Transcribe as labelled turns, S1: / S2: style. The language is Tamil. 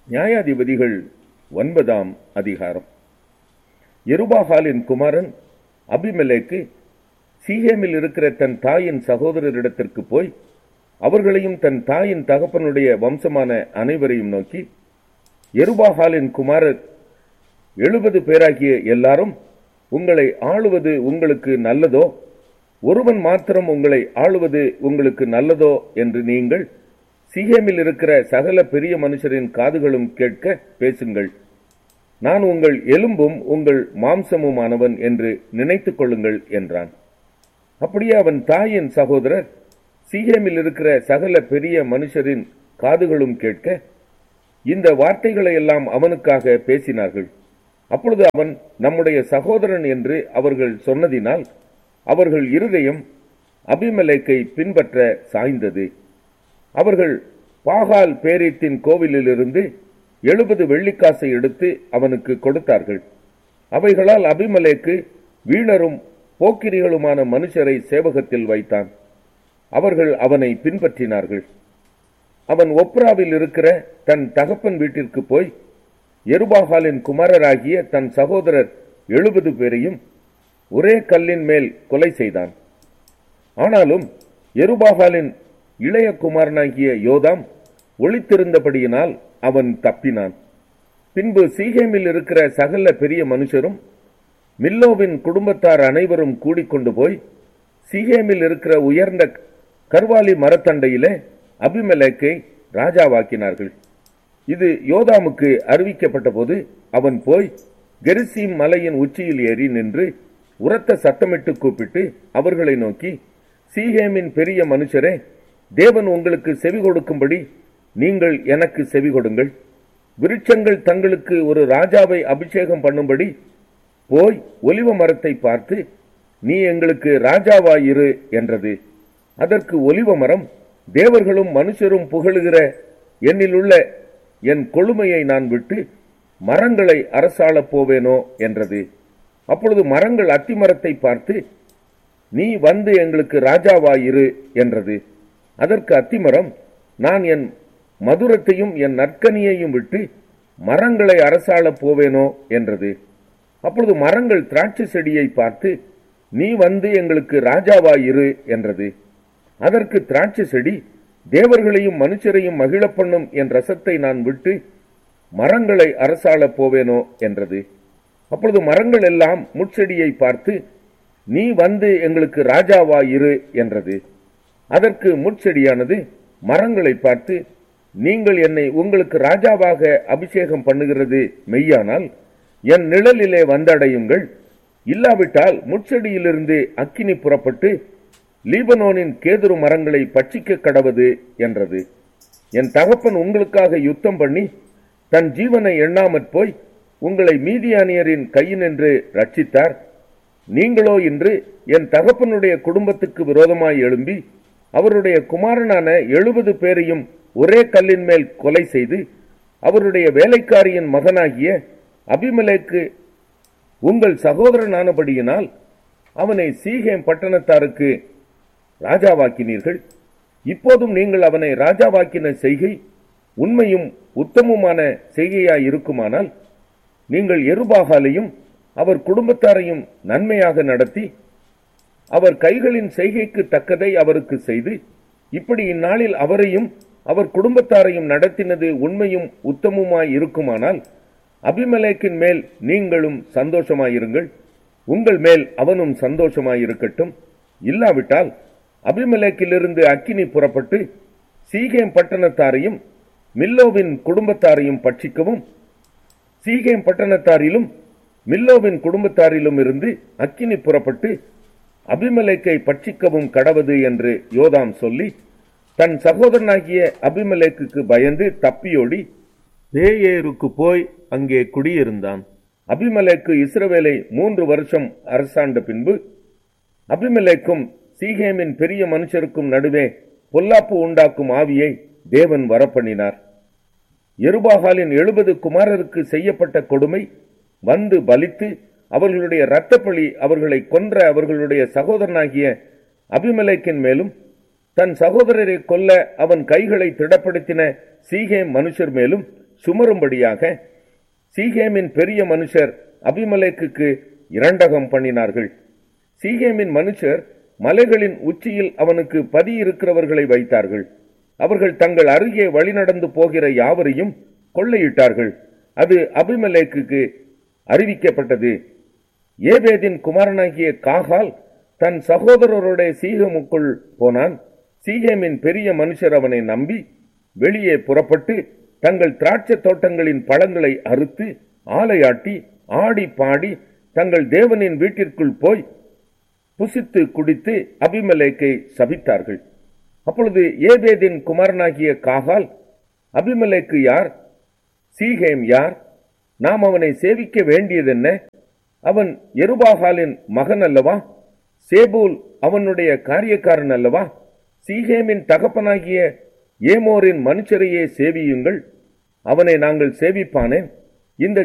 S1: நியாயாதிபதிகள் ஒன்பதாம் அதிகாரம் எருபாகாலின் குமாரன் அபிமெலேக்கு சீகேமில் இருக்கிற தன் தாயின் சகோதரரிடத்திற்கு போய் அவர்களையும் தன் தாயின் தகப்பனுடைய வம்சமான அனைவரையும் நோக்கி எருபாகாலின் குமாரர் எழுபது பேராகிய எல்லாரும் உங்களை ஆளுவது உங்களுக்கு நல்லதோ ஒருவன் மாத்திரம் உங்களை ஆளுவது உங்களுக்கு நல்லதோ என்று நீங்கள் சீகேமில் இருக்கிற சகல பெரிய மனுஷரின் காதுகளும் கேட்க பேசுங்கள் நான் உங்கள் எலும்பும் உங்கள் மாம்சமுமானவன் என்று நினைத்துக் கொள்ளுங்கள் என்றான் அப்படியே அவன் தாயின் சகோதரர் சீகேமில் இருக்கிற சகல பெரிய மனுஷரின் காதுகளும் கேட்க இந்த வார்த்தைகளை எல்லாம் அவனுக்காக பேசினார்கள் அப்பொழுது அவன் நம்முடைய சகோதரன் என்று அவர்கள் சொன்னதினால் அவர்கள் இருதயம் அபிமலேக்கை பின்பற்ற சாய்ந்தது அவர்கள் பாகால் பேரீத்தின் கோவிலிலிருந்து எழுபது வெள்ளிக்காசை எடுத்து அவனுக்கு கொடுத்தார்கள் அவைகளால் அபிமலேக்கு வீணரும் போக்கிரிகளுமான மனுஷரை சேவகத்தில் வைத்தான் அவர்கள் அவனை பின்பற்றினார்கள் அவன் ஒப்ராவில் இருக்கிற தன் தகப்பன் வீட்டிற்கு போய் எருபாகாலின் குமாரராகிய தன் சகோதரர் எழுபது பேரையும் ஒரே கல்லின் மேல் கொலை செய்தான் ஆனாலும் எருபாகாலின் இளைய குமாரனாகிய யோதாம் ஒளித்திருந்தபடியினால் அவன் தப்பினான் பின்பு சீகேமில் இருக்கிற சகல பெரிய மனுஷரும் மில்லோவின் குடும்பத்தார் அனைவரும் கூடிக்கொண்டு போய் சீகேமில் இருக்கிற உயர்ந்த கர்வாலி மரத்தண்டையிலே அபிமெலேக்கை ராஜாவாக்கினார்கள் இது யோதாமுக்கு அறிவிக்கப்பட்ட போது அவன் போய் கெரிசீம் மலையின் உச்சியில் ஏறி நின்று உரத்த சத்தமிட்டு கூப்பிட்டு அவர்களை நோக்கி சீகேமின் பெரிய மனுஷரே தேவன் உங்களுக்கு செவி கொடுக்கும்படி நீங்கள் எனக்கு செவி கொடுங்கள் விருட்சங்கள் தங்களுக்கு ஒரு ராஜாவை அபிஷேகம் பண்ணும்படி போய் ஒலிவ மரத்தை பார்த்து நீ எங்களுக்கு ராஜாவாயிரு என்றது அதற்கு ஒலிவ மரம் தேவர்களும் மனுஷரும் புகழுகிற என்னிலுள்ள என் கொழுமையை நான் விட்டு மரங்களை அரசாளப் போவேனோ என்றது அப்பொழுது மரங்கள் அத்திமரத்தை பார்த்து நீ வந்து எங்களுக்கு ராஜாவாயிரு என்றது அதற்கு அத்திமரம் நான் என் மதுரத்தையும் என் நற்கனியையும் விட்டு மரங்களை அரசாளப் போவேனோ என்றது அப்பொழுது மரங்கள் திராட்சை செடியை பார்த்து நீ வந்து எங்களுக்கு ராஜாவாயிரு என்றது அதற்கு திராட்சை செடி தேவர்களையும் மனுஷரையும் மகிழ பண்ணும் என் ரசத்தை நான் விட்டு மரங்களை அரசாளப் போவேனோ என்றது அப்பொழுது மரங்கள் எல்லாம் முட்செடியை பார்த்து நீ வந்து எங்களுக்கு ராஜாவாயிரு என்றது அதற்கு முட்செடியானது மரங்களை பார்த்து நீங்கள் என்னை உங்களுக்கு ராஜாவாக அபிஷேகம் பண்ணுகிறது மெய்யானால் என் நிழலிலே வந்தடையுங்கள் இல்லாவிட்டால் முட்செடியிலிருந்து அக்கினி புறப்பட்டு லீபனோனின் கேதுரு மரங்களை பட்சிக்க கடவது என்றது என் தகப்பன் உங்களுக்காக யுத்தம் பண்ணி தன் ஜீவனை எண்ணாமற் போய் உங்களை மீதியானியரின் கையினின்று ரட்சித்தார் நீங்களோ இன்று என் தகப்பனுடைய குடும்பத்துக்கு விரோதமாய் எழும்பி அவருடைய குமாரனான எழுபது பேரையும் ஒரே கல்லின் மேல் கொலை செய்து அவருடைய வேலைக்காரியின் மகனாகிய அபிமலேக்கு உங்கள் சகோதரனானபடியினால் அவனை சீகேம் பட்டணத்தாருக்கு ராஜாவாக்கினீர்கள் இப்போதும் நீங்கள் அவனை ராஜாவாக்கின செய்கை உண்மையும் உத்தமுமான செய்கையாய் இருக்குமானால் நீங்கள் எருபாகாலையும் அவர் குடும்பத்தாரையும் நன்மையாக நடத்தி அவர் கைகளின் செய்கைக்கு தக்கதை அவருக்கு செய்து இப்படி இந்நாளில் அவரையும் அவர் குடும்பத்தாரையும் நடத்தினது உண்மையும் உத்தமுமாய் இருக்குமானால் அபிமலேக்கின் மேல் நீங்களும் சந்தோஷமாயிருங்கள் உங்கள் மேல் அவனும் சந்தோஷமாயிருக்கட்டும் இல்லாவிட்டால் அபிமலேக்கிலிருந்து அக்கினி புறப்பட்டு சீகேம் பட்டணத்தாரையும் மில்லோவின் குடும்பத்தாரையும் பட்சிக்கவும் சீகேம் பட்டணத்தாரிலும் மில்லோவின் குடும்பத்தாரிலும் இருந்து அக்கினி புறப்பட்டு அபிமலேக்கை பட்சிக்கவும் கடவது என்று யோதாம் சொல்லி தன் சகோதரனாகிய அபிமலேக்குக்கு பயந்து தப்பியோடி பேயேருக்கு போய் அங்கே குடியிருந்தான் அபிமலேக்கு இஸ்ரவேலை மூன்று வருஷம் அரசாண்ட பின்பு அபிமலேக்கும் சீகேமின் பெரிய மனுஷருக்கும் நடுவே பொல்லாப்பு உண்டாக்கும் ஆவியை தேவன் வரப்பண்ணினார் எருபாகாலின் எழுபது குமாரருக்கு செய்யப்பட்ட கொடுமை வந்து பலித்து அவர்களுடைய இரத்தப்பழி அவர்களை கொன்ற அவர்களுடைய சகோதரனாகிய அபிமலேக்கின் மேலும் தன் சகோதரரை கொல்ல அவன் கைகளை திடப்படுத்தின சீகேம் மனுஷர் மேலும் சுமரும்படியாக சீகேமின் பெரிய மனுஷர் அபிமலேக்குக்கு இரண்டகம் பண்ணினார்கள் சீகேமின் மனுஷர் மலைகளின் உச்சியில் அவனுக்கு பதி இருக்கிறவர்களை வைத்தார்கள் அவர்கள் தங்கள் அருகே வழிநடந்து போகிற யாவரையும் கொள்ளையிட்டார்கள் அது அபிமலேக்குக்கு அறிவிக்கப்பட்டது ஏபேதின் குமாரனாகிய காகால் தன் சகோதரருடைய சீகமுக்குள் போனான் சீகேமின் பெரிய மனுஷர் அவனை நம்பி வெளியே புறப்பட்டு தங்கள் திராட்சை தோட்டங்களின் பழங்களை அறுத்து ஆலையாட்டி ஆடி பாடி தங்கள் தேவனின் வீட்டிற்குள் போய் புசித்து குடித்து அபிமலேக்கை சபித்தார்கள் அப்பொழுது ஏபேதின் குமாரனாகிய காகால் அபிமலேக்கு யார் சீகேம் யார் நாம் அவனை சேவிக்க வேண்டியதென்ன அவன் எருபாகாலின் மகன் அல்லவா சேபூல் அவனுடைய காரியக்காரன் அல்லவா சீகேமின் தகப்பனாகிய ஏமோரின் மனுஷரையே சேவியுங்கள் அவனை நாங்கள் சேவிப்பானேன் இந்த